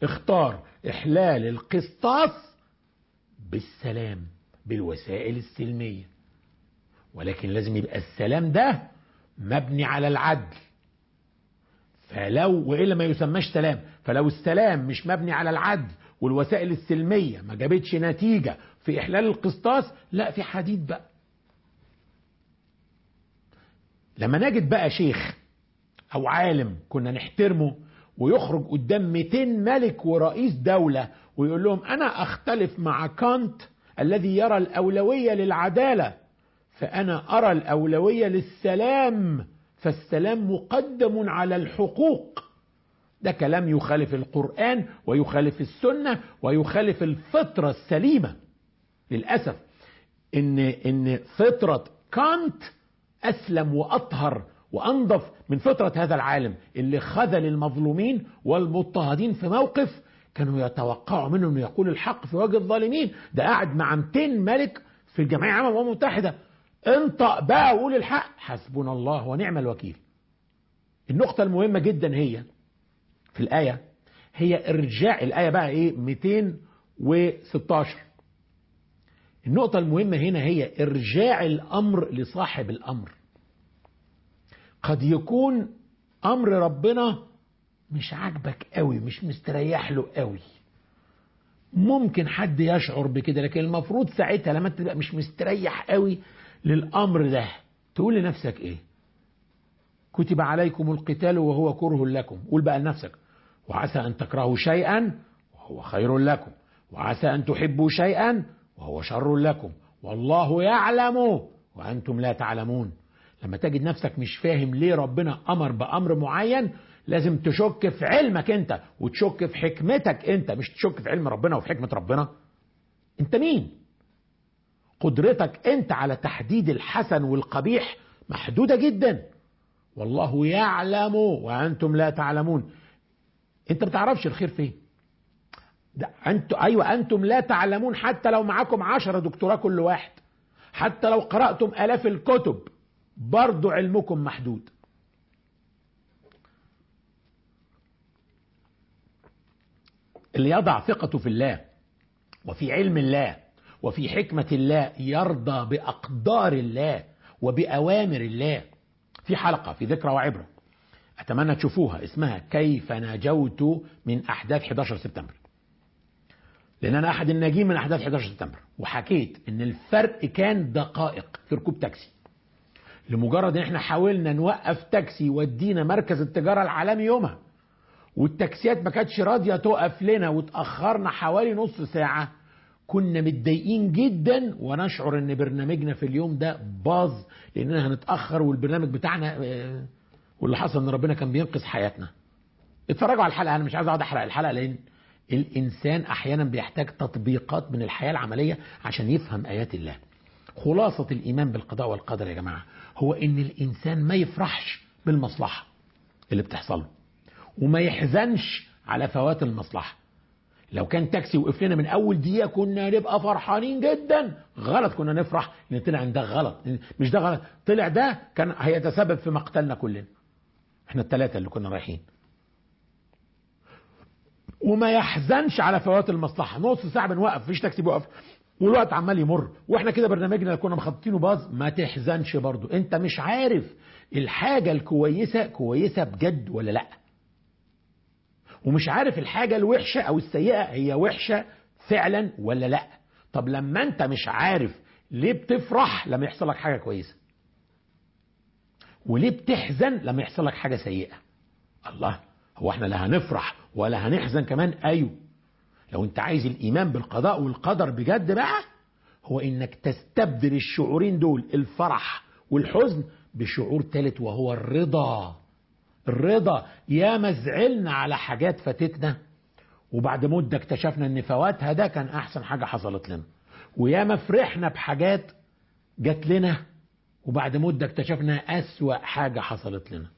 اختار إحلال القسطاس بالسلام بالوسائل السلمية ولكن لازم يبقى السلام ده مبني على العدل فلو وإلا ما يسماش سلام فلو السلام مش مبني على العدل والوسائل السلمية ما جابتش نتيجة في إحلال القسطاس لا في حديد بقى لما نجد بقى شيخ أو عالم كنا نحترمه ويخرج قدام 200 ملك ورئيس دولة ويقول لهم أنا أختلف مع كانت الذي يرى الأولوية للعدالة فأنا أرى الأولوية للسلام فالسلام مقدم على الحقوق ده كلام يخالف القرآن ويخالف السنة ويخالف الفطرة السليمة للأسف إن إن فطرة كانت أسلم وأطهر وأنظف من فطرة هذا العالم اللي خذل المظلومين والمضطهدين في موقف كانوا يتوقعوا منه انه يقول الحق في وجه الظالمين ده قاعد مع 200 ملك في الجمعيه العامه للامم المتحده انطق بقى وقول الحق حسبنا الله ونعم الوكيل النقطه المهمه جدا هي في الايه هي ارجاع الايه بقى ايه 216 النقطه المهمه هنا هي ارجاع الامر لصاحب الامر قد يكون امر ربنا مش عاجبك قوي مش مستريح له قوي ممكن حد يشعر بكده لكن المفروض ساعتها لما انت تبقى مش مستريح قوي للامر ده تقول لنفسك ايه كتب عليكم القتال وهو كره لكم قول بقى لنفسك وعسى ان تكرهوا شيئا وهو خير لكم وعسى ان تحبوا شيئا وهو شر لكم والله يعلم وانتم لا تعلمون لما تجد نفسك مش فاهم ليه ربنا امر بامر معين لازم تشك في علمك انت وتشك في حكمتك انت مش تشك في علم ربنا وفي حكمة ربنا انت مين قدرتك انت على تحديد الحسن والقبيح محدودة جدا والله يعلم وانتم لا تعلمون انت ما تعرفش الخير فين ده انتم ايوه انتم لا تعلمون حتى لو معاكم عشرة دكتوراه كل واحد حتى لو قرأتم الاف الكتب برضو علمكم محدود اللي يضع ثقته في الله وفي علم الله وفي حكمة الله يرضى بأقدار الله وبأوامر الله في حلقة في ذكرى وعبرة أتمنى تشوفوها اسمها كيف نجوت من أحداث 11 سبتمبر لأن أنا أحد الناجين من أحداث 11 سبتمبر وحكيت إن الفرق كان دقائق في ركوب تاكسي لمجرد إن إحنا حاولنا نوقف تاكسي يودينا مركز التجارة العالمي يومها والتاكسيات ما كانتش راضيه تقف لنا وتاخرنا حوالي نص ساعه كنا متضايقين جدا ونشعر ان برنامجنا في اليوم ده باظ لاننا هنتاخر والبرنامج بتاعنا واللي حصل ان ربنا كان بينقذ حياتنا اتفرجوا على الحلقه انا مش عايز اقعد احرق الحلقه لان الانسان احيانا بيحتاج تطبيقات من الحياه العمليه عشان يفهم ايات الله خلاصه الايمان بالقضاء والقدر يا جماعه هو ان الانسان ما يفرحش بالمصلحه اللي بتحصل له وما يحزنش على فوات المصلحة لو كان تاكسي وقف لنا من اول دقيقة كنا نبقى فرحانين جدا غلط كنا نفرح ان طلع ده غلط مش ده غلط طلع ده كان هيتسبب في مقتلنا كلنا احنا الثلاثة اللي كنا رايحين وما يحزنش على فوات المصلحة نص ساعة بنوقف مفيش تاكسي بيوقف والوقت عمال يمر واحنا كده برنامجنا اللي كنا مخططينه باظ ما تحزنش برضو انت مش عارف الحاجة الكويسة كويسة بجد ولا لأ ومش عارف الحاجة الوحشة أو السيئة هي وحشة فعلا ولا لا طب لما أنت مش عارف ليه بتفرح لما يحصل لك حاجة كويسة وليه بتحزن لما يحصل لك حاجة سيئة الله هو احنا لا هنفرح ولا هنحزن كمان أيوه لو انت عايز الإيمان بالقضاء والقدر بجد بقى هو انك تستبدل الشعورين دول الفرح والحزن بشعور ثالث وهو الرضا الرضا يا مزعلنا على حاجات فاتتنا وبعد مدة اكتشفنا ان فواتها ده كان احسن حاجة حصلت لنا ويا ما فرحنا بحاجات جات لنا وبعد مدة اكتشفنا اسوأ حاجة حصلت لنا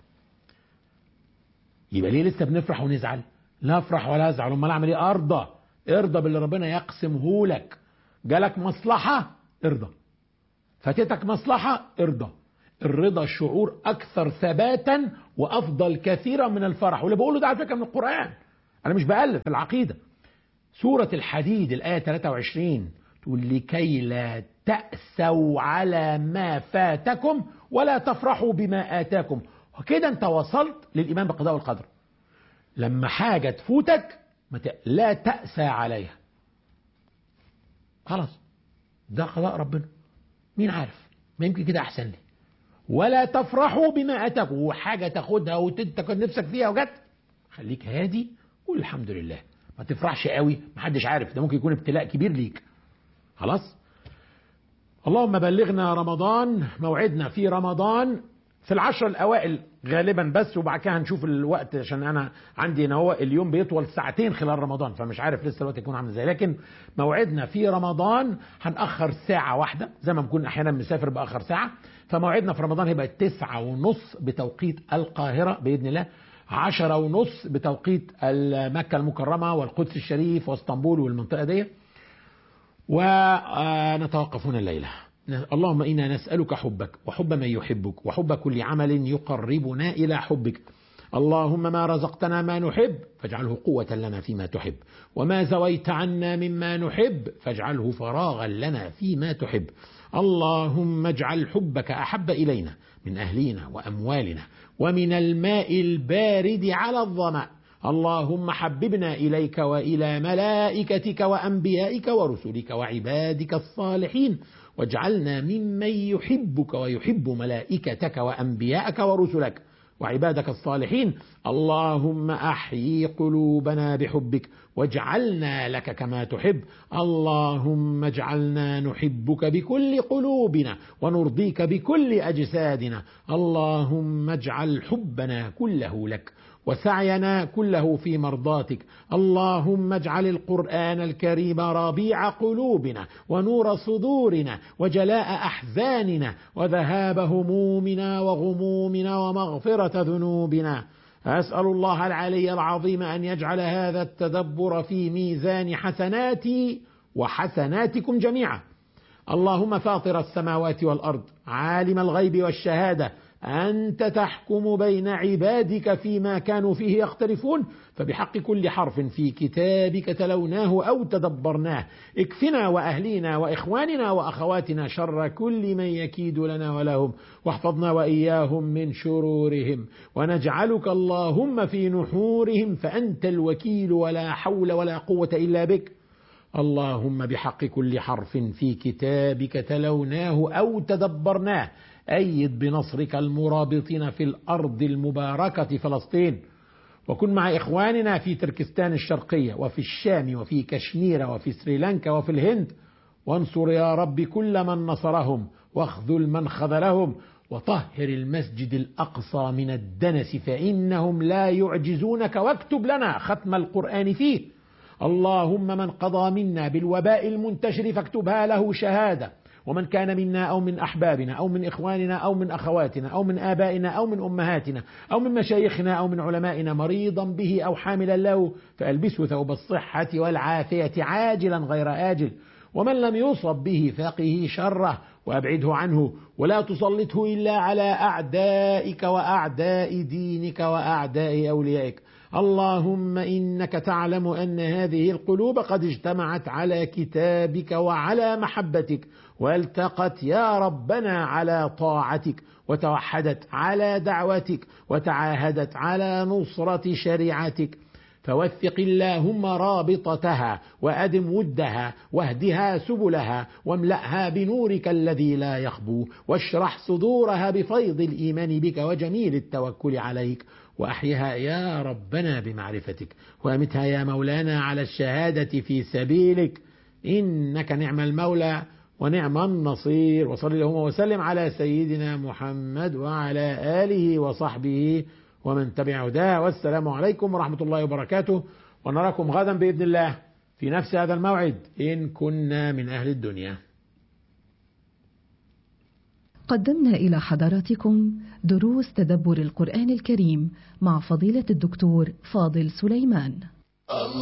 يبقى ليه لسه بنفرح ونزعل لا افرح ولا ازعل امال اعمل ايه ارضى ارضى باللي ربنا يقسمه لك جالك مصلحة ارضى فاتتك مصلحة ارضى الرضا شعور اكثر ثباتا وافضل كثيرا من الفرح واللي بقوله ده على فكره من القران أنا مش بألف في العقيدة سورة الحديد الآية 23 تقول لكي لا تأسوا على ما فاتكم ولا تفرحوا بما آتاكم وكده أنت وصلت للإيمان بالقضاء والقدر لما حاجة تفوتك لا تأسى عليها خلاص ده قضاء ربنا مين عارف ما يمكن كده أحسن لي ولا تفرحوا بما أتاكم وحاجة تاخدها وتكون نفسك فيها وجت خليك هادي قول الحمد لله ما تفرحش قوي محدش عارف ده ممكن يكون ابتلاء كبير ليك خلاص اللهم بلغنا رمضان موعدنا في رمضان في العشر الأوائل غالبا بس وبعد كده هنشوف الوقت عشان أنا عندي هنا هو اليوم بيطول ساعتين خلال رمضان فمش عارف لسه الوقت يكون عامل ازاي لكن موعدنا في رمضان هنأخر ساعة واحدة زي ما بنكون أحيانا مسافر بأخر ساعة فموعدنا في رمضان هيبقى تسعة ونص بتوقيت القاهرة بإذن الله عشرة ونص بتوقيت مكة المكرمة والقدس الشريف واسطنبول والمنطقة دي ونتوقفون الليلة اللهم إنا نسألك حبك وحب من يحبك وحب كل عمل يقربنا إلى حبك اللهم ما رزقتنا ما نحب فاجعله قوة لنا فيما تحب وما زويت عنا مما نحب فاجعله فراغا لنا فيما تحب اللهم اجعل حبك أحب إلينا من أهلنا وأموالنا ومن الماء البارد على الظمأ اللهم حببنا إليك وإلى ملائكتك وأنبيائك ورسلك وعبادك الصالحين واجعلنا ممن يحبك ويحب ملائكتك وأنبيائك ورسلك وعبادك الصالحين اللهم أحيي قلوبنا بحبك واجعلنا لك كما تحب اللهم اجعلنا نحبك بكل قلوبنا ونرضيك بكل أجسادنا اللهم اجعل حبنا كله لك وسعينا كله في مرضاتك اللهم اجعل القرآن الكريم ربيع قلوبنا ونور صدورنا وجلاء أحزاننا وذهاب همومنا وغمومنا ومغفرة ذنوبنا أسأل الله العلي العظيم أن يجعل هذا التدبر في ميزان حسناتي وحسناتكم جميعا اللهم فاطر السماوات والأرض عالم الغيب والشهادة أنت تحكم بين عبادك فيما كانوا فيه يختلفون فبحق كل حرف في كتابك تلوناه أو تدبرناه اكفنا وأهلينا وإخواننا وأخواتنا شر كل من يكيد لنا ولهم واحفظنا وإياهم من شرورهم ونجعلك اللهم في نحورهم فأنت الوكيل ولا حول ولا قوة إلا بك اللهم بحق كل حرف في كتابك تلوناه أو تدبرناه أيد بنصرك المرابطين في الأرض المباركة فلسطين وكن مع إخواننا في تركستان الشرقية وفي الشام وفي كشمير وفي سريلانكا وفي الهند وانصر يا رب كل من نصرهم واخذل من خذلهم وطهر المسجد الأقصى من الدنس فإنهم لا يعجزونك واكتب لنا ختم القرآن فيه اللهم من قضى منا بالوباء المنتشر فاكتبها له شهاده ومن كان منا أو من أحبابنا أو من إخواننا أو من أخواتنا أو من آبائنا أو من أمهاتنا أو من مشايخنا أو من علمائنا مريضا به أو حاملا له فألبسه ثوب الصحة والعافية عاجلا غير آجل ومن لم يصب به فقه شره وأبعده عنه ولا تسلطه إلا على أعدائك وأعداء دينك وأعداء أوليائك اللهم إنك تعلم أن هذه القلوب قد اجتمعت على كتابك وعلى محبتك والتقت يا ربنا على طاعتك وتوحدت على دعوتك وتعاهدت على نصرة شريعتك فوثق اللهم رابطتها وأدم ودها واهدها سبلها واملأها بنورك الذي لا يخبو واشرح صدورها بفيض الإيمان بك وجميل التوكل عليك وأحيها يا ربنا بمعرفتك وأمتها يا مولانا على الشهادة في سبيلك إنك نعم المولى ونعم النصير وصلى اللهم وسلم على سيدنا محمد وعلى آله وصحبه ومن تبع هداه والسلام عليكم ورحمة الله وبركاته ونراكم غدا بإذن الله في نفس هذا الموعد إن كنا من أهل الدنيا قدمنا إلى حضراتكم دروس تدبر القرآن الكريم مع فضيلة الدكتور فاضل سليمان